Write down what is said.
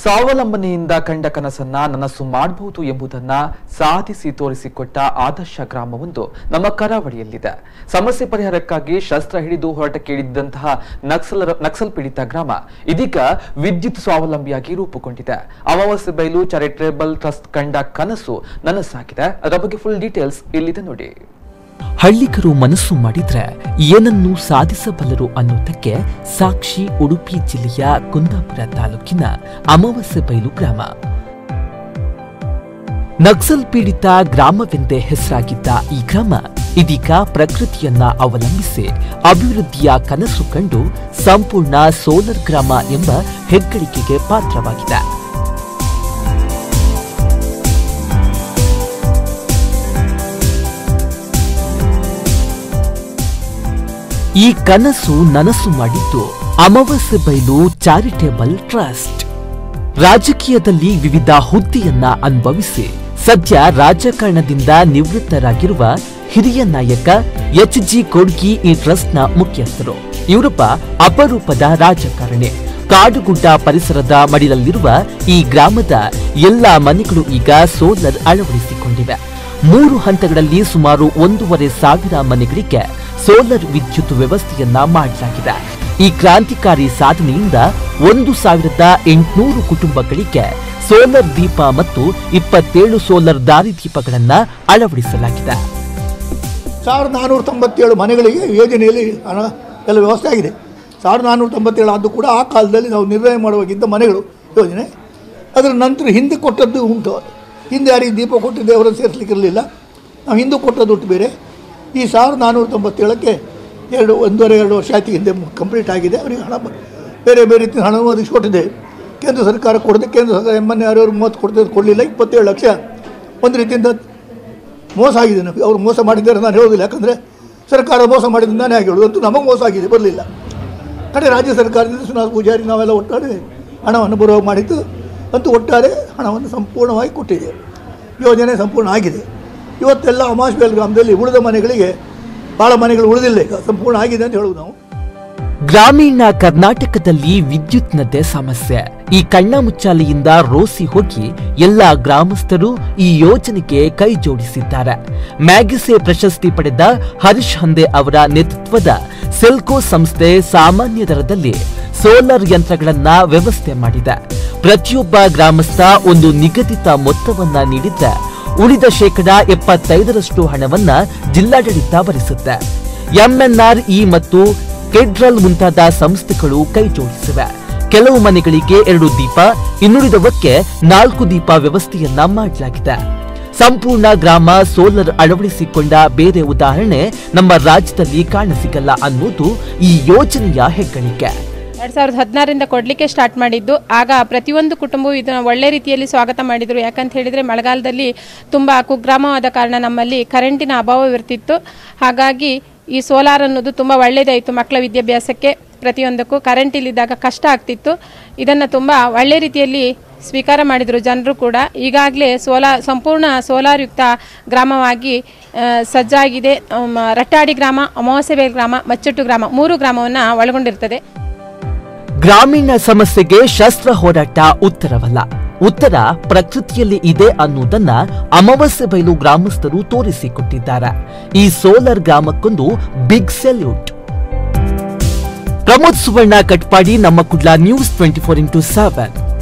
ಸ್ವಾವಲಂಬನೆಯಿಂದ ಕಂಡ ಕನಸನ್ನ ನನಸು ಮಾಡಬಹುದು ಎಂಬುದನ್ನ ಸಾಧಿಸಿ ತೋರಿಸಿಕೊಟ್ಟ ಆದರ್ಶ ಗ್ರಾಮವೊಂದು ನಮ್ಮ ಕರಾವಳಿಯಲ್ಲಿದೆ ಸಮಸ್ಯೆ ಪರಿಹಾರಕ್ಕಾಗಿ ಶಸ್ತ್ರ ಹಿಡಿದು ಹೋರಾಟಕ್ಕಿಳಿದಂತಹ ನಕ್ಸಲರ ನಕ್ಸಲ್ ಪೀಡಿತ ಗ್ರಾಮ ಇದೀಗ ವಿದ್ಯುತ್ ಸ್ವಾವಲಂಬಿಯಾಗಿ ರೂಪುಗೊಂಡಿದೆ ಅಮಾವಾಸ್ಯೆ ಬಯಲು ಚಾರಿಟೇಬಲ್ ಟ್ರಸ್ಟ್ ಕಂಡ ಕನಸು ನನಸಾಗಿದೆ ಅದರ ಬಗ್ಗೆ ಫುಲ್ ಡೀಟೇಲ್ಸ್ ಇಲ್ಲಿದೆ ನೋಡಿ ಹಳ್ಳಿಗರು ಮನಸ್ಸು ಮಾಡಿದ್ರೆ ಏನನ್ನು ಸಾಧಿಸಬಲ್ಲರು ಅನ್ನೋದಕ್ಕೆ ಸಾಕ್ಷಿ ಉಡುಪಿ ಜಿಲ್ಲೆಯ ಕುಂದಾಪುರ ತಾಲೂಕಿನ ಅಮಾವಾಸ್ಯೆ ಬೈಲು ಗ್ರಾಮ ನಕ್ಸಲ್ ಪೀಡಿತ ಗ್ರಾಮವೆಂದೇ ಹೆಸರಾಗಿದ್ದ ಈ ಗ್ರಾಮ ಇದೀಗ ಪ್ರಕೃತಿಯನ್ನ ಅವಲಂಬಿಸಿ ಅಭಿವೃದ್ಧಿಯ ಕನಸು ಕಂಡು ಸಂಪೂರ್ಣ ಸೋಲರ್ ಗ್ರಾಮ ಎಂಬ ಹೆಗ್ಗಳಿಕೆಗೆ ಪಾತ್ರವಾಗಿದೆ ಈ ಕನಸು ನನಸು ಮಾಡಿದ್ದು ಅಮಾವಾಸ್ಯೆ ಬೈಲು ಚಾರಿಟೇಬಲ್ ಟ್ರಸ್ಟ್ ರಾಜಕೀಯದಲ್ಲಿ ವಿವಿಧ ಹುದ್ದೆಯನ್ನ ಅನುಭವಿಸಿ ಸದ್ಯ ರಾಜಕಾರಣದಿಂದ ನಿವೃತ್ತರಾಗಿರುವ ಹಿರಿಯ ನಾಯಕ ಎಚ್ ಜಿ ಕೊಡ್ಗಿ ಈ ಟ್ರಸ್ಟ್ನ ಮುಖ್ಯಸ್ಥರು ಇವರೊಬ್ಬ ಅಪರೂಪದ ರಾಜಕಾರಣಿ ಕಾಡುಗುಡ್ಡ ಪರಿಸರದ ಮಡಿಲಲ್ಲಿರುವ ಈ ಗ್ರಾಮದ ಎಲ್ಲ ಮನೆಗಳು ಈಗ ಸೋಲರ್ ಅಳವಡಿಸಿಕೊಂಡಿವೆ ಮೂರು ಹಂತಗಳಲ್ಲಿ ಸುಮಾರು ಒಂದೂವರೆ ಸಾವಿರ ಮನೆಗಳಿಗೆ ಸೋಲರ್ ವಿದ್ಯುತ್ ವ್ಯವಸ್ಥೆಯನ್ನ ಮಾಡಲಾಗಿದೆ ಈ ಕ್ರಾಂತಿಕಾರಿ ಸಾಧನೆಯಿಂದ ಒಂದು ಸಾವಿರದ ಎಂಟುನೂರು ಕುಟುಂಬಗಳಿಗೆ ಸೋಲರ್ ದೀಪ ಮತ್ತು ಇಪ್ಪತ್ತೇಳು ಸೋಲರ್ ದಾರಿದೀಪಗಳನ್ನ ಅಳವಡಿಸಲಾಗಿದೆ ಸಾವಿರದ ನಾನ್ನೂರ ತೊಂಬತ್ತೇಳು ಮನೆಗಳಿಗೆ ಯೋಜನೆಯಲ್ಲಿ ಹಣ ಎಲ್ಲ ವ್ಯವಸ್ಥೆ ಆಗಿದೆ ಸಾವಿರದ ನಾನ್ನೂರ ತೊಂಬತ್ತೇಳು ಅದು ಕೂಡ ಆ ಕಾಲದಲ್ಲಿ ನಾವು ನಿರ್ಣಯ ಮಾಡುವಾಗಿದ್ದ ಮನೆಗಳು ಯೋಜನೆ ಅದರ ನಂತರ ಹಿಂದೆ ಕೊಟ್ಟದ್ದು ಉಂಟು ಹಿಂದೆ ಯಾರಿಗೆ ದೀಪ ಕೊಟ್ಟಿದ್ದೆ ಅವರನ್ನು ಸೇರಿಸಲಿಕ್ಕಿರಲಿಲ್ಲ ನಾವು ಹಿಂದೆ ಕೊಟ್ಟದ್ದು ಉಂಟು ಬೇರೆ ಈ ಸಾವಿರದ ನಾನ್ನೂರ ತೊಂಬತ್ತೇಳಕ್ಕೆ ಎರಡು ಒಂದೂವರೆ ಎರಡು ವರ್ಷ ಆಯ್ತು ಹಿಂದೆ ಕಂಪ್ಲೀಟ್ ಆಗಿದೆ ಅವರಿಗೆ ಹಣ ಬ- ಬೇರೆ ಬೇರೆ ರೀತಿಯ ಹಣವನ್ನು ಒದಗಿಸಿಕೊಟ್ಟಿದೆ ಕೇಂದ್ರ ಸರ್ಕಾರ ಕೊಡದೆ ಕೇಂದ್ರ ಸರ್ಕಾರ ಎಮ್ಮನ್ನೇ ಯಾರ್ಯಾರು ಮೂವತ್ತು ಕೊಡ್ತಿದ್ದು ಕೊಡಲಿಲ್ಲ ಇಪ್ಪತ್ತೇಳು ಲಕ್ಷ ಒಂದು ರೀತಿಯಿಂದ ಮೋಸ ಆಗಿದೆ ನಮಗೆ ಅವರು ಮೋಸ ಮಾಡಿದ್ದಾರೆ ನಾನು ಹೇಳೋದಿಲ್ಲ ಯಾಕಂದರೆ ಸರ್ಕಾರ ಮೋಸ ಮಾಡಿದ್ದಾನೆ ಆಗಿ ಹೇಳೋದು ಅಂತೂ ನಮಗೆ ಮೋಸ ಆಗಿದೆ ಬರಲಿಲ್ಲ ಕಡೆ ರಾಜ್ಯ ಸರ್ಕಾರದಿಂದ ಶ್ರೀನಿವಾಸ ಪೂಜಾರಿ ನಾವೆಲ್ಲ ಒಟ್ಟಾರೆ ಹಣವನ್ನು ಬರುವ ಮಾಡಿದ್ದು ಅಂತೂ ಒಟ್ಟಾರೆ ಹಣವನ್ನು ಸಂಪೂರ್ಣವಾಗಿ ಕೊಟ್ಟಿದೆ ಯೋಜನೆ ಸಂಪೂರ್ಣ ಆಗಿದೆ ಇವತ್ತೆಲ್ಲ ಅಮಾಶ್ಬೇಲ್ ಗ್ರಾಮದಲ್ಲಿ ಉಳಿದ ಮನೆಗಳಿಗೆ ಭಾಳ ಮನೆಗಳು ಉಳಿದಿಲ್ಲ ಈಗ ಸಂಪೂರ್ಣ ಆಗಿದೆ ಅಂತ ಹೇಳೋದು ನಾವು ಗ್ರಾಮೀಣ ಕರ್ನಾಟಕದಲ್ಲಿ ವಿದ್ಯುತ್ನದ್ದೇ ಸಮಸ್ಯೆ ಈ ಕಣ್ಣ ಮುಚ್ಚಾಲೆಯಿಂದ ರೋಸಿ ಹೋಗಿ ಎಲ್ಲ ಗ್ರಾಮಸ್ಥರು ಈ ಯೋಜನೆಗೆ ಕೈ ಜೋಡಿಸಿದ್ದಾರೆ ಮ್ಯಾಗಿಸೆ ಪ್ರಶಸ್ತಿ ಪಡೆದ ಹರೀಶ್ ಹಂದೆ ಅವರ ನೇತೃತ್ವದ ಸೆಲ್ಕೋ ಸಂಸ್ಥೆ ಸಾಮಾನ್ಯ ದರದಲ್ಲಿ ಸೋಲಾರ್ ಯಂತ್ರಗಳನ್ನ ವ್ಯವಸ್ಥೆ ಮಾಡಿದೆ ಪ್ರತಿಯೊಬ್ಬ ಗ್ರಾಮಸ್ಥ ಒಂದು ನಿಗದಿತ ಮೊತ್ತವನ್ನ ನೀಡಿದ್ದ ಉಳಿದ ಶೇಕಡ ಎಪ್ಪತ್ತೈದರಷ್ಟು ಹಣವನ್ನ ಜಿಲ್ಲಾಡಳಿತ ಭರಿಸುತ್ತೆ ಎಂಎನ್ಆರ್ ಇ ಮತ್ತು ಕೆಡ್ರಲ್ ಮುಂತಾದ ಸಂಸ್ಥೆಗಳು ಕೈ ಜೋಡಿಸಿವೆ ಕೆಲವು ಮನೆಗಳಿಗೆ ಎರಡು ದೀಪ ಇನ್ನುಳಿದವಕ್ಕೆ ನಾಲ್ಕು ದೀಪ ವ್ಯವಸ್ಥೆಯನ್ನ ಮಾಡಲಾಗಿದೆ ಸಂಪೂರ್ಣ ಗ್ರಾಮ ಸೋಲರ್ ಅಳವಡಿಸಿಕೊಂಡ ಬೇರೆ ಉದಾಹರಣೆ ನಮ್ಮ ರಾಜ್ಯದಲ್ಲಿ ಕಾಣಸಿಗಲ್ಲ ಅನ್ನೋದು ಈ ಯೋಜನೆಯ ಹೆಗ್ಗಳಿಕೆ ಎರಡು ಸಾವಿರದ ಹದಿನಾರರಿಂದ ಕೊಡಲಿಕ್ಕೆ ಸ್ಟಾರ್ಟ್ ಮಾಡಿದ್ದು ಆಗ ಪ್ರತಿಯೊಂದು ಕುಟುಂಬವು ಇದನ್ನು ಒಳ್ಳೆ ರೀತಿಯಲ್ಲಿ ಸ್ವಾಗತ ಮಾಡಿದರು ಯಾಕಂತ ಹೇಳಿದರೆ ಮಳೆಗಾಲದಲ್ಲಿ ತುಂಬ ಕುಗ್ರಾಮವಾದ ಕಾರಣ ನಮ್ಮಲ್ಲಿ ಕರೆಂಟಿನ ಅಭಾವವಿರ್ತಿತ್ತು ಹಾಗಾಗಿ ಈ ಸೋಲಾರ್ ಅನ್ನೋದು ತುಂಬ ಒಳ್ಳೆಯದಾಯಿತು ಮಕ್ಕಳ ವಿದ್ಯಾಭ್ಯಾಸಕ್ಕೆ ಪ್ರತಿಯೊಂದಕ್ಕೂ ಕರೆಂಟ್ ಇಲ್ಲಿದ್ದಾಗ ಕಷ್ಟ ಆಗ್ತಿತ್ತು ಇದನ್ನು ತುಂಬ ಒಳ್ಳೆ ರೀತಿಯಲ್ಲಿ ಸ್ವೀಕಾರ ಮಾಡಿದರು ಜನರು ಕೂಡ ಈಗಾಗಲೇ ಸೋಲಾರ್ ಸಂಪೂರ್ಣ ಸೋಲಾರ್ ಯುಕ್ತ ಗ್ರಾಮವಾಗಿ ಆ, ಸಜ್ಜಾಗಿದೆ ಅಮ್, ರಟ್ಟಾಡಿ ಗ್ರಾಮ ಅಮಾವಾಸ್ಯೆಬೇಲ್ ಗ್ರಾಮ ಮಚ್ಚಟ್ಟು ಗ್ರಾಮ ಮೂರು ಗ್ರಾಮವನ್ನು ಒಳಗೊಂಡಿರ್ತದೆ ಗ್ರಾಮೀಣ ಸಮಸ್ಯೆಗೆ ಶಸ್ತ್ರ ಹೋರಾಟ ಉತ್ತರವಲ್ಲ ಉತ್ತರ ಪ್ರಕೃತಿಯಲ್ಲಿ ಇದೆ ಅನ್ನುವುದನ್ನ ಅಮಾವಾಸ್ಯೆ ಬೈಲು ಗ್ರಾಮಸ್ಥರು ತೋರಿಸಿಕೊಟ್ಟಿದ್ದಾರೆ ಈ ಸೋಲಾರ್ ಗ್ರಾಮಕ್ಕೊಂದು ಬಿಗ್ ಸೆಲ್ಯೂಟ್ ಪ್ರಮೋದ್ ಸುವರ್ಣ ಕಟ್ಪಾಡಿ ನಮ್ಮ Kudla news twenty four into seven